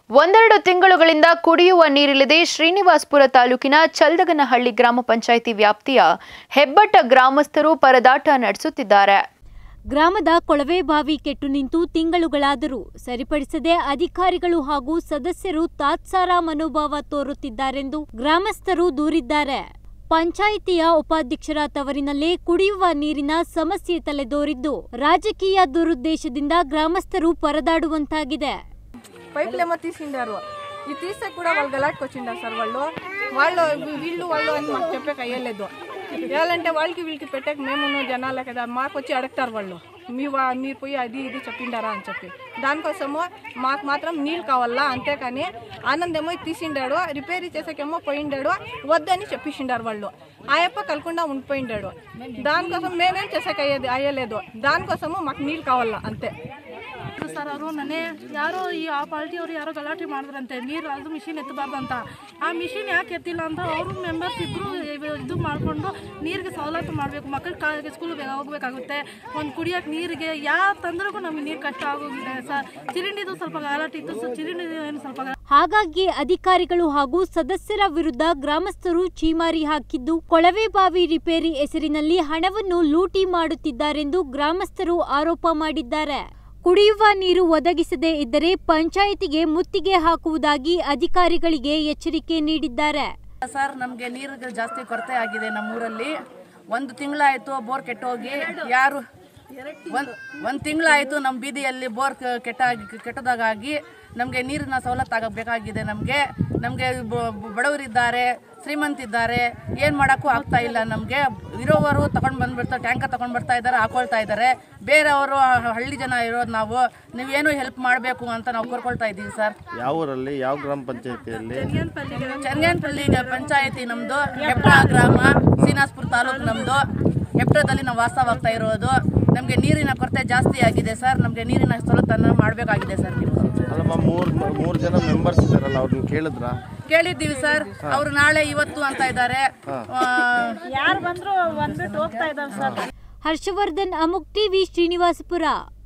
ಒಂದೆರಡು ತಿಂಗಳುಗಳಿಂದ ಕುಡಿಯುವ ನೀರಿಲ್ಲದೆ ಶ್ರೀನಿವಾಸಪುರ ತಾಲೂಕಿನ ಚಲ್ದಗನಹಳ್ಳಿ ಗ್ರಾಮ ಪಂಚಾಯಿತಿ ವ್ಯಾಪ್ತಿಯ ಹೆಬ್ಬಟ್ಟ ಗ್ರಾಮಸ್ಥರು ಪರದಾಟ ನಡೆಸುತ್ತಿದ್ದಾರೆ ಗ್ರಾಮದ ಕೊಳವೆ ಬಾವಿ ಕೆಟ್ಟು ನಿಂತು ತಿಂಗಳುಗಳಾದರೂ ಸರಿಪಡಿಸದೆ ಅಧಿಕಾರಿಗಳು ಹಾಗೂ ಸದಸ್ಯರು ತಾತ್ಸಾರ ಮನೋಭಾವ ತೋರುತ್ತಿದ್ದಾರೆಂದು ಗ್ರಾಮಸ್ಥರು ದೂರಿದ್ದಾರೆ ಪಂಚಾಯಿತಿಯ ಉಪಾಧ್ಯಕ್ಷರ ತವರಿನಲ್ಲೇ ಕುಡಿಯುವ ನೀರಿನ ಸಮಸ್ಯೆ ತಲೆದೋರಿದ್ದು రాజకీయ దురుద్దేశದಿಂದ గ్రామಸ್ಥರು పరదాడుವಂತಾಗಿದೆ పైపులేమో తీసిండారు ఇది తీస్తే కూడా వాళ్ళు గలాట్కి వచ్చిండారు సార్ వాళ్ళు వాళ్ళు వీ- వీళ్ళు వాళ్ళు అని మాకు చెప్పాక అయ్యలేదు ఏలంటే వాళ్ళకి వీళ్ళకి పెట్టాక మేము జనాలే కదా మాకు వచ్చి అడుగుతారు వాళ్ళు మీ వా- మీరు పోయి అది ఇది చెప్పిండారా అని చెప్పి దానికోసము మాకు మాత్రం నీళ్ళు కావాలా అంతేకాని ఆనందేమో ఇది తీసిండాడు రిపేరీ చేసాకేమో పోయిండాడు వద్దని చెప్పేసిండారు వాళ్ళు ఆయప్ప కలకుండా ఉండిపోయిండాడు దానికోసం మేమేం చేసాక అయ్యేది అయ్యలేదు దానికోసము మాకు నీళ్ళు కావాలా అంతే ಸರ್ ಅವರು ನನ್ನೇ ಯಾರೋ ಈ ಆ ಪಾರ್ಟಿಯವರು ಯಾರೋ ಗಲಾಟೆ ಮಾಡಿದ್ರಂತೆ ನೀರು ಅದು ಮಿಷಿನ್ ಎತ್ತಬಾರ್ದಂತ ಆ ಮಿಷಿನ್ ಯಾಕೆ ಎತ್ತಿಲ್ಲ ಅಂತ ಅವರು ಮೆಂಬರ್ಸ್ ಇಬ್ಬರು ಇದು ಮಾಡಿಕೊಂಡು ನೀರಿಗೆ ಸವಲತ್ತು ಮಾಡಬೇಕು ಮಕ್ಕಳು ಕಾ ಸ್ಕೂಲ್ ಹೋಗ್ಬೇಕಾಗುತ್ತೆ ಒಂದು ಕುಡಿಯೋಕೆ ನೀರಿಗೆ ಯಾವ ತಂದ್ರಿಗೂ ನಮಗೆ ನೀರು ಕಷ್ಟ ಆಗೋಗಿದೆ ಸರ್ ಚಿರಿಂಡಿದು ಸ್ವಲ್ಪ ಗಲಾಟೆ ಇತ್ತು ಸರ್ ಚಿರಿಂಡಿ ಏನು ಸ್ವಲ್ಪ ಗಲಾಟೆ ಹಾಗಾಗಿ ಅಧಿಕಾರಿಗಳು ಹಾಗೂ ಸದಸ್ಯರ ವಿರುದ್ಧ ಗ್ರಾಮಸ್ಥರು ಚೀಮಾರಿ ಹಾಕಿದ್ದು ಕೊಳವೆ ಬಾವಿ ರಿಪೇರಿ ಹೆಸರಿನಲ್ಲಿ ಹಣವನ್ನು ಲೂಟಿ ಮಾಡುತ್ತಿದ್ದಾರೆಂದು ಗ್ರಾಮಸ್ಥರು ಆರೋಪ ಮಾಡಿದ್ದಾರೆ ಕುಡಿಯುವ ನೀರು ಒದಗಿಸದೇ ಇದ್ದರೆ ಪಂಚಾಯಿತಿಗೆ ಮುತ್ತಿಗೆ ಹಾಕುವುದಾಗಿ ಅಧಿಕಾರಿಗಳಿಗೆ ಎಚ್ಚರಿಕೆ ನೀಡಿದ್ದಾರೆ ಸರ್ ನಮಗೆ ನೀರಿಗೆ ಜಾಸ್ತಿ ಕೊರತೆ ಆಗಿದೆ ನಮ್ಮೂರಲ್ಲಿ ಒಂದು ತಿಂಗಳಾಯಿತು ಬೋರ್ ಕೆಟ್ಟೋಗಿ ಯಾರು ಒಂದು ಒಂದು ತಿಂಗಳಾಯಿತು ನಮ್ಮ ಬೀದಿಯಲ್ಲಿ ಬೋರ್ ಕ- ಕೆಟ್ಟಾಗಿ ಕೆಟ್ಟದಾಗಾಗಿ ನಮಗೆ ನೀರಿನ ಸವಲತ್ತು ಆಗಬೇಕಾಗಿದೆ ನಮಗೆ ನಮಗೆ ಬಡವರಿದ್ದಾರೆ ಶ್ರೀಮಂತಿದ್ದಾರೆ ಏನು ಮಾಡೋಕ್ಕೂ ಆಗ್ತಾ ಇಲ್ಲ ನಮಗೆ ಇರೋವರು ತಗೊಂಡು ಬಂದ್ಬಿಡ್ತಾರೆ ಟ್ಯಾಂಕರ್ ತಗೊಂಡು ಬರ್ತಾ ಇದ್ದಾರೆ ಹಾಕೊಳ್ತಾ ಇದ್ದಾರೆ ಬೇರೆಯವರು ಹಳ್ಳಿ ಜನ ಇರೋದು ನಾವು ನೀವೇನು ಹೆಲ್ಪ್ ಮಾಡಬೇಕು ಅಂತ ನಾವು ಕೋರ್ಕೊಳ್ತಾ ಇದ್ದೀವಿ ಸರ್ ಯಾವ ಊರಲ್ಲಿ ಯಾವ ಗ್ರಾಮ ಪಂಚಾಯತಿಯಲ್ಲಿ ಚಂಗನಪಲ್ಲಿ ಪಂಚಾಯತಿ ನಮ್ದು ಹೆಪ್ಟ ಗ್ರಾಮ ಶ್ರೀನಿವಾಸಪುರ ತಾಲೂಕು ನಮ್ದು ಹೆಪ್ಟದಲ್ಲಿ ನಾವು ವಾಸವಾಗ್ತಾ ಇರೋದು ನಮಗೆ ನೀರಿನ ಕೊರತೆ ಜಾಸ್ತಿ ಆಗಿದೆ ಸರ್ ನಮಗೆ ನೀರಿನ ಸವಲತ್ತನ್ನು ಮಾಡಬೇಕಾಗಿದೆ ಸರ್ ನೀವು ಅಲ್ಲಮ್ಮ ಮೂರ್ ಮೂರ್ ಜನ ಮೆಂಬರ್ಸ್ ಇದಾರಲ್ಲ ಅವ್ರನ್ನ ಕೇಳಿದ್ರ ಕೇಳಿದ್ದೀವಿ ಸರ್ ಅವರು ನಾಳೆ ಇವತ್ತು ಅಂತ ಇದ್ದಾರೆ ಹರ್ಷವರ್ಧನ್ ಅಮುಕ್ ಟಿವಿ ಶ್ರೀನಿವಾಸಪುರ